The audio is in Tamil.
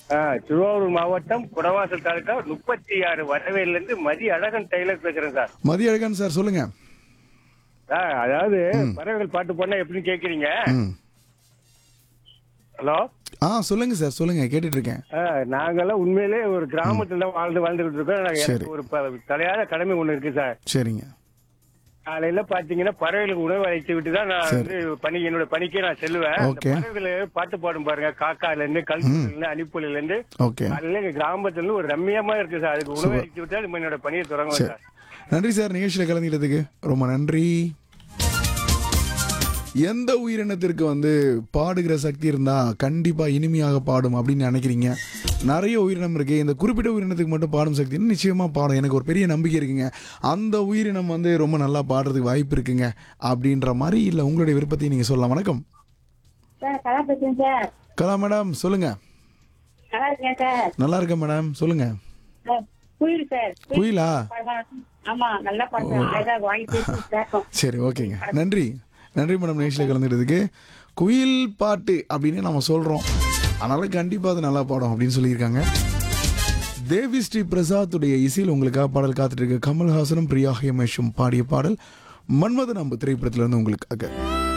ஆ, திருவாரூர் மாவட்டம் குடவாசல் தாலுக்கா முப்பத்தி ஆறு வரவேல இருந்து மதி அழகன் டெய்லர் பேசுறேன் சார் மதிய அழகன் சார் சொல்லுங்க ஆ, அதாவது பறவைகள் பாட்டு போனா எப்படின்னு கேக்குறீங்க ம் ஹலோ ஆ சொல்லுங்க சார் சொல்லுங்க கேட்டுட்டு இருக்கேன் ஆ, நாங்கெல்லாம் உண்மையிலே ஒரு கிராமத்துல தான் வாழ்ந்து வாழ்ந்துகிட்டு இருக்கோம் நாங்க- சரி. எனக்கு ஒரு ப- தலையாத கடமை ஒண்ணு இருக்கு சார் சரிங்க காலையில பாத்தீங்கன்னா பறவைகளுக்கு உணவு அளித்து விட்டு தான் நான் சரி. வந்து பணி என்னோட பணிக்கே நான் செல்லுவேன் அந்த Okay. பறவைகள் பாட்டு பாடும் பாருங்க காக்கால இருந்து கல்குல இருந்து அணிப்புல இருந்து ஓகே காலையில எங்க கிராமத்துல இருந்து ஒரு ரம்மியமா இருக்கு சார் அதுக்கு உணவு அளித்து விட்டா நம்ம என்னோட பணியை தொடங்குவேன் சரி சார் நன்றி சார் நிகழ்ச்சியில் கலந்துக்கிட்டதுக்கு ரொம்ப நன்றி எந்த உயிரினத்திற்கு வந்து பாடுகிற சக்தி இருந்தா கண்டிப்பா இனிமையாக பாடும் அப்படின்னு நினைக்கிறீங்க நிறைய உயிரினம் இருக்கு இந்த குறிப்பிட்ட உயிரினத்துக்கு மட்டும் பாடும் சக்தி நிச்சயமா பாடும் எனக்கு ஒரு பெரிய நம்பிக்கை இருக்குங்க அந்த உயிரினம் வந்து ரொம்ப நல்லா பாடுறதுக்கு வாய்ப்பு இருக்குங்க அப்படின்ற மாதிரி இல்லை உங்களுடைய விருப்பத்தை நீங்க சொல்லலாம் வணக்கம் சார் கலா பேசுறேன் சார் கலா மேடம் சொல்லுங்க நல்லா இருக்கேன் சார் நல்லா இருக்கேன் மேடம் சொல்லுங்க சார், குயில் சார் குயிலா படம். ஆமா நல்லா பாடுறேன் அழகா வாங்கி பேசி கேட்கும் சரி ஓகேங்க நன்றி நன்றி மேடம் நிகழ்ச்சியில் கலந்துக்கிறதுக்கு குயில் பாட்டு அப்படின்னு நம்ம சொல்கிறோம் அதனால கண்டிப்பாக அது நல்லா பாடும் அப்படின்னு சொல்லியிருக்காங்க தேவி ஸ்ரீ பிரசாத்துடைய இசையில் உங்களுக்காக பாடல் காத்துட்டு இருக்கு கமல்ஹாசனும் பிரியா ஹேமேஷும் பாடிய பாடல் மன்மதன் அம்பு திரைப்படத்திலிருந்து உங்களுக்காக